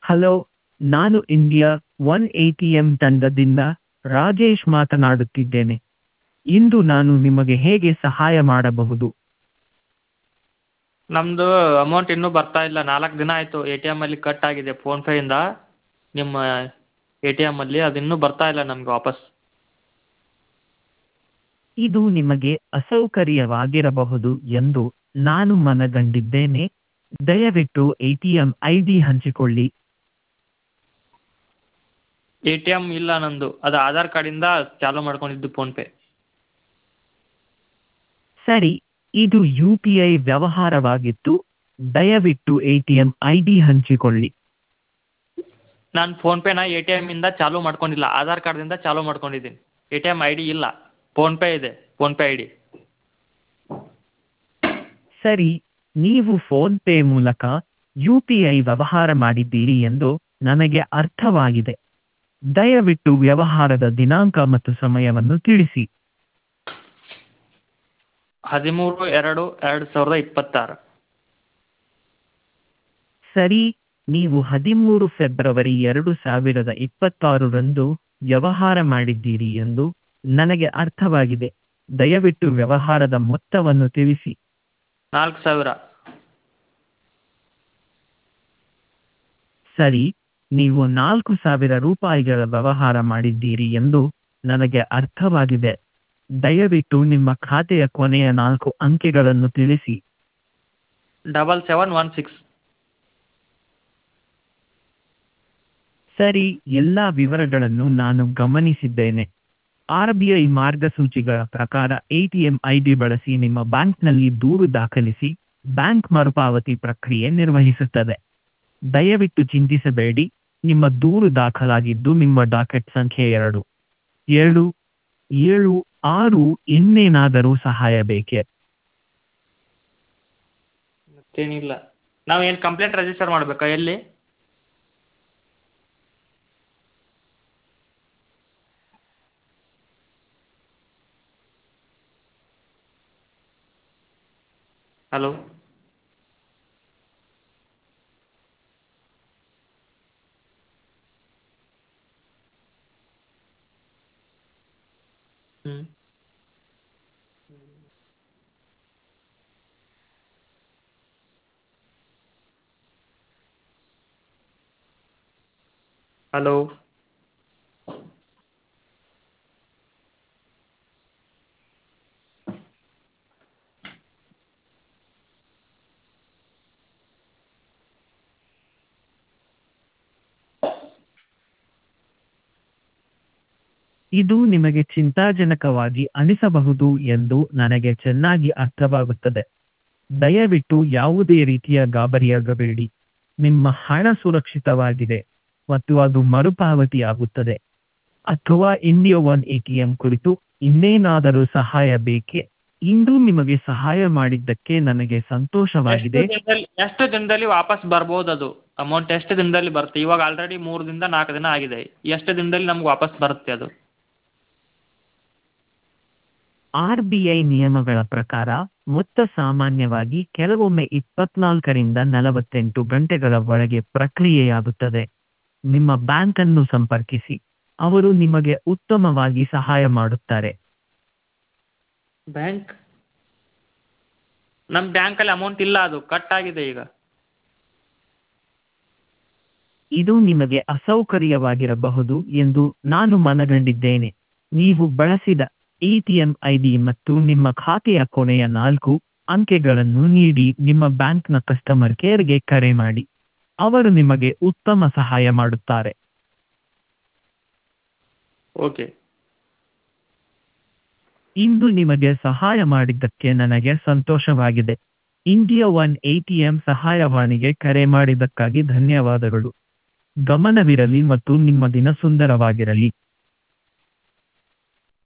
hello ನಾನು India one A T M ತಂಡದಿಂದ ರಾಜೇಶ್ ಮಾತನಾಡುತ್ತಿದ್ದೇನೆ ಇಂದು ನಾನು ನಿಮಗೆ ಹೇಗೆ ಸಹಾಯ ಮಾಡಬಹುದು ನಮ್ಮದು ಅಮೌಂಟ್ ಇನ್ನೂ ಬರ್ತಾ ಇಲ್ಲ ನಾಲ್ಕು ದಿನ ಆಯಿತು ಎ ಟಿ ಎಮ್ಮಲ್ಲಿ ಕಟ್ ಆಗಿದೆ ಫೋನ್ಪೇಯಿಂದ ನಿಮ್ಮ ಎ ಟಿ ಎಮ್ಮಲ್ಲಿ ಅದು ಇನ್ನೂ ಬರ್ತಾ ಇಲ್ಲ ನಮ್ಗೆ ವಾಪಸ್ ಇದು ನಿಮಗೆ ಅಸೌಕರ್ಯವಾಗಿರಬಹುದು ಎಂದು ನಾನು ಮನಗಂಡಿದ್ದೇನೆ ದಯವಿಟ್ಟು A T M I D ಹಂಚಿಕೊಳ್ಳಿ ಎ ಟಿ ಎಮ್ ಇಲ್ಲ ನನ್ನದು ಅದು ಆಧಾರ್ ಕಾರ್ಡಿಂದ ಚಾಲೂ ಮಾಡ್ಕೊಂಡಿದ್ದು ಫೋನ್ಪೇ ಸರಿ ಇದು ಯು ಪಿ ಐ ವ್ಯವಹಾರವಾಗಿತ್ತು ದಯವಿಟ್ಟು A T M I D ಹಂಚಿಕೊಳ್ಳಿ ನಾನು ಫೋನ್ಪೇನ ಎ ಟಿ ಎಮ್ಮಿಂದ ಚಾಲೂ ಮಾಡ್ಕೊಂಡಿಲ್ಲ ಆಧಾರ್ ಕಾರ್ಡ್ದಿಂದ ಚಾಲೂ ಮಾಡ್ಕೊಂಡಿದ್ದೀನಿ A T M I D ಇಲ್ಲ ಫೋನ್ಪೇ ಇದೆ ಫೋನ್ಪೇ ಐ ಡಿ ಸರಿ ನೀವು ಫೋನ್ ಪೇ ಮೂಲಕ ಯು ಪಿ ಐ ವ್ಯವಹಾರ ಮಾಡಿದ್ದೀರಿ ಎಂದು ನನಗೆ ಅರ್ಥವಾಗಿದೆ ದಯವಿಟ್ಟು ವ್ಯವಹಾರದ ದಿನಾಂಕ ಮತ್ತು ಸಮಯವನ್ನು ತಿಳಿಸಿ ಹದಿಮೂರು ಎರಡು ಎರಡು ಸಾವಿರದ ಇಪ್ಪತ್ತಾರು ಸರಿ ನೀವು ಹದಿಮೂರು ಫೆಬ್ರವರಿ ಎರಡು ಸಾವಿರದ ಇಪ್ಪತ್ತಾರರಂದು ವ್ಯವಹಾರ ಮಾಡಿದ್ದೀರಿ ಎಂದು ನನಗೆ ಅರ್ಥವಾಗಿದೆ ದಯವಿಟ್ಟು ವ್ಯವಹಾರದ ಮೊತ್ತವನ್ನು ತಿಳಿಸಿ ನಾಲ್ಕು ಸಾವಿರ ಸರಿ ನೀವು ನಾಲ್ಕು ಸಾವಿರ ರೂಪಾಯಿಗಳ ವ್ಯವಹಾರ ಮಾಡಿದ್ದೀರಿ ಎಂದು ನನಗೆ ಅರ್ಥವಾಗಿದೆ ದಯವಿಟ್ಟು ನಿಮ್ಮ ಖಾತೆಯ ಕೊನೆಯ ನಾಲ್ಕು ಅಂಕೆಗಳನ್ನು ತಿಳಿಸಿ ಡಬಲ್ ಸೆವೆನ್ ಒನ್ ಸಿಕ್ಸ್ ಸರಿ ಎಲ್ಲ ವಿವರಗಳನ್ನು ನಾನು ಗಮನಿಸಿದ್ದೇನೆ ಆರ್ ಬಿ ಐ ಮಾರ್ಗಸೂಚಿಗಳ ಪ್ರಕಾರ A T M I D ಬಳಸಿ ನಿಮ್ಮ ಬ್ಯಾಂಕ್ನಲ್ಲಿ ದೂರು ದಾಖಲಿಸಿ ಬ್ಯಾಂಕ್ ಮರುಪಾವತಿ ಪ್ರಕ್ರಿಯೆ ನಿರ್ವಹಿಸುತ್ತದೆ ದಯವಿಟ್ಟು ಚಿಂತಿಸಬೇಡಿ ನಿಮ್ಮ ದೂರು ದಾಖಲಾಗಿದ್ದು ನಿಮ್ಮ ಡಾಕೆಟ್ ಸಂಖ್ಯೆ ಎರಡು ಏಳು ಏಳು ಆರು ಇನ್ನೇನಾದರೂ ಸಹಾಯ ಬೇಕೇ ಮತ್ತೇನಿಲ್ಲ ನಾವು ಏನು ಕಂಪ್ಲೇಂಟ್ ರಿಜಿಸ್ಟರ್ ಮಾಡಬೇಕಾ ಎಲ್ಲಿ ಹಲೋ ಹ್ಞೂ ಹಲೋ ಇದು ನಿಮಗೆ ಚಿಂತಾಜನಕವಾಗಿ ಅನಿಸಬಹುದು ಎಂದು ನನಗೆ ಚೆನ್ನಾಗಿ ಅರ್ಥವಾಗುತ್ತದೆ ದಯವಿಟ್ಟು ಯಾವುದೇ ರೀತಿಯ ಗಾಬರಿಯಾಗಬೇಡಿ ನಿಮ್ಮ ಹಣ ಸುರಕ್ಷಿತವಾಗಿದೆ ಮತ್ತು ಅದು ಮರುಪಾವತಿಯಾಗುತ್ತದೆ ಅಥವಾ India one A T M ಕುರಿತು ಇನ್ನೇನಾದರೂ ಸಹಾಯ ಬೇಕೇ ಇಂದು ನಿಮಗೆ ಸಹಾಯ ಮಾಡಿದ್ದಕ್ಕೆ ನನಗೆ ಎಷ್ಟು ಸಂತೋಷವಾಗಿದೆ ದಿನದಲ್ಲಿ ಎಷ್ಟು ದಿನದಲ್ಲಿ ವಾಪಸ್ ಬರ್ಬೋದು ಅದು ಅಮೌಂಟ್ ಎಷ್ಟು ದಿನದಲ್ಲಿ ಬರುತ್ತೆ ಇವಾಗ ಆಲ್ರೆಡಿ ಮೂರು ದಿನದಿಂದ ನಾಲ್ಕು ದಿನ ಆಗಿದೆ ಎಷ್ಟು ದಿನದಲ್ಲಿ ನಮ್ಗೆ ವಾಪಸ್ ಬರುತ್ತೆ ಅದು ಆರ್ ಬಿ ಐ ನಿಯಮಗಳ ಪ್ರಕಾರ ಮೊತ್ತ ಸಾಮಾನ್ಯವಾಗಿ ಕೆಲವೊಮ್ಮೆ ಇಪ್ಪತ್ನಾಲ್ಕರಿಂದ ನಲವತ್ತೆಂಟು ಗಂಟೆಗಳ ಒಳಗೆ ಪ್ರಕ್ರಿಯೆಯಾಗುತ್ತದೆ ನಿಮ್ಮ ಬ್ಯಾಂಕನ್ನು ಸಂಪರ್ಕಿಸಿ ಅವರು ನಿಮಗೆ ಉತ್ತಮವಾಗಿ ಸಹಾಯ ಮಾಡುತ್ತಾರೆ ಬ್ಯಾಂಕ್ ನಮ್ಮ ಬ್ಯಾಂಕಲ್ಲಿ ಅಮೌಂಟ್ ಇಲ್ಲ ಅದು ಕಟ್ ಆಗಿದೆ ಈಗ ಇದು ನಿಮಗೆ ಅಸೌಕರ್ಯವಾಗಿರಬಹುದು ಎಂದು ನಾನು ಮನಗಂಡಿದ್ದೇನೆ ನೀವು ಬಳಸಿದ A T M I D ಮತ್ತು ನಿಮ್ಮ ಖಾತೆಯ ಕೊನೆಯ ನಾಲ್ಕು ಅಂಕೆಗಳನ್ನು ನೀಡಿ ನಿಮ್ಮ ಬ್ಯಾಂಕ್ನ ಕಸ್ಟಮರ್ ಕೇರ್ಗೆ ಕರೆ ಮಾಡಿ ಅವರು ನಿಮಗೆ ಉತ್ತಮ ಸಹಾಯ ಮಾಡುತ್ತಾರೆ ಓಕೆ ಇಂದು ನಿಮಗೆ ಸಹಾಯ ಮಾಡಿದ್ದಕ್ಕೆ ನನಗೆ ಸಂತೋಷವಾಗಿದೆ India one A T M ಸಹಾಯವಾಣಿಗೆ ಕರೆ ಮಾಡಿದ್ದಕ್ಕಾಗಿ ಧನ್ಯವಾದಗಳು ಗಮನವಿರಲಿ ಮತ್ತು ನಿಮ್ಮ ದಿನ ಸುಂದರವಾಗಿರಲಿ